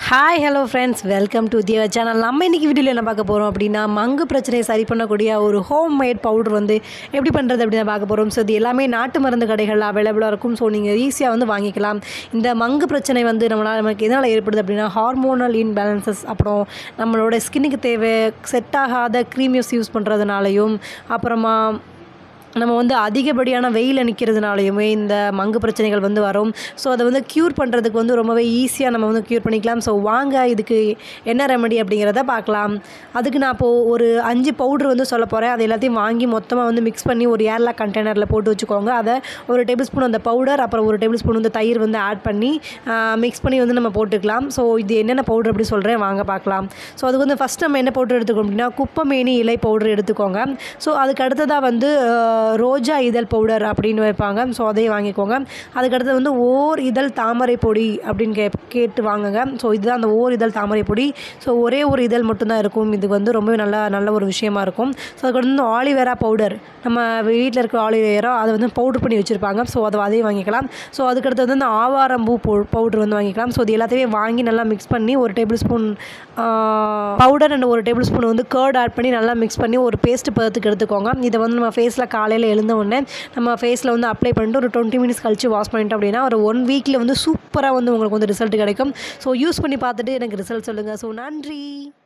hi hello friends welcome to their channel நம்ம இன்றைக்கி வீடியோவில் என்ன பார்க்க போகிறோம் அப்படின்னா மங்கு பிரச்சனையை சரி பண்ணக்கூடிய ஒரு ஹோம் மேட் பவுடர் வந்து எப்படி பண்ணுறது அப்படின்னு பார்க்க போகிறோம் ஸோ இது எல்லாமே நாட்டு மருந்து கடைகளில் அவைலபிளாக இருக்கும் ஸோ நீங்கள் ஈஸியாக வந்து வாங்கிக்கலாம் இந்த மங்கு பிரச்சனை வந்து நம்மளால் நமக்கு எதனால் ஏற்படுது அப்படின்னா ஹார்மோனல் இன்பேலன்சஸ் அப்புறம் நம்மளோட ஸ்கின்னுக்கு தேவை செட் ஆகாத க்ரீமியஸ் யூஸ் பண்ணுறதுனாலையும் அப்புறமா நம்ம வந்து அதிகப்படியான வெயில் நிற்கிறதுனாலையுமே இந்த மங்கு பிரச்சனைகள் வந்து வரும் ஸோ அதை வந்து க்யூர் பண்ணுறதுக்கு வந்து ரொம்பவே ஈஸியாக நம்ம வந்து க்யூர் பண்ணிக்கலாம் ஸோ வாங்க இதுக்கு என்ன ரெமடி அப்படிங்கிறத பார்க்கலாம் அதுக்கு நான் இப்போது ஒரு அஞ்சு பவுட்ரு வந்து சொல்ல போகிறேன் அது எல்லாத்தையும் வாங்கி மொத்தமாக வந்து மிக்ஸ் பண்ணி ஒரு ஏர்லா கண்டெய்னரில் போட்டு வச்சுக்கோங்க அதை ஒரு டேபிள் ஸ்பூன் அந்த பவுடர் அப்புறம் ஒரு டேபிள் ஸ்பூன் வந்து தயிர் வந்து ஆட் பண்ணி மிக்ஸ் பண்ணி வந்து நம்ம போட்டுக்கலாம் ஸோ இது என்னென்ன பவுடர் அப்படி சொல்கிறேன் வாங்க பார்க்கலாம் ஸோ அதுக்கு வந்து ஃபஸ்ட் நம்ம என்ன பவுடர் எடுத்துக்கோம் அப்படின்னா குப்பமேனி இலை பவுடர் எடுத்துக்கோங்க ஸோ அதுக்கு அடுத்ததாக வந்து அஹ், ரோஜா இதழ் பவுடர் அப்படின்னு வைப்பாங்க ஸோ அதையும் வாங்கிக்கோங்க அதுக்கடுத்து வந்து ஓர் இதழ் தாமரை பொடி அப்படின்னு கே கேட்டு வாங்குங்க ஸோ இதுதான் அந்த ஓர் இதழ் தாமரை பொடி ஸோ ஒரே ஒரு இதழ் மட்டும்தான் இருக்கும் இது வந்து ரொம்பவே நல்ல நல்ல ஒரு விஷயமா இருக்கும் ஸோ அதுக்கடுத்து வந்து ஆலிவேரா பவுடர் நம்ம வீட்டில் இருக்கிற ஆலிவேரா அதை வந்து பவுடர் பண்ணி வச்சுருப்பாங்க ஸோ அதை அதையும் வாங்கிக்கலாம் ஸோ அதுக்கடுத்து வந்து இந்த ஆவாரம்பூ பவுடர் வந்து வாங்கிக்கலாம் ஸோ இது எல்லாத்தையுமே வாங்கி நல்லா மிக்ஸ் பண்ணி ஒரு டேபிள் ஸ்பூன் பவுடர் அண்ட் ஒரு டேபிள் ஸ்பூன் வந்து கர்ட் ஆட் பண்ணி நல்லா மிக்ஸ் பண்ணி ஒரு பேஸ்ட் பதத்துக்கு எடுத்துக்கோங்க இதை வந்து நம்ம ஃபேஸில் காலையில் எழுந்த உடனே நம்ம ஃபேஸில் வந்து அப்ளை பண்ணிட்டு ஒரு டுவெண்ட்டி மினிட்ஸ் கழிச்சு வாஷ் பண்ணிட்டோம் அப்படின்னா ஒரு ஒன் வீக்கில் வந்து சூப்பராக வந்து உங்களுக்கு வந்து ரிசல்ட் கிடைக்கும் ஸோ யூஸ் பண்ணி பார்த்துட்டு எனக்கு ரிசல்ட் சொல்லுங்கள் ஸோ நன்றி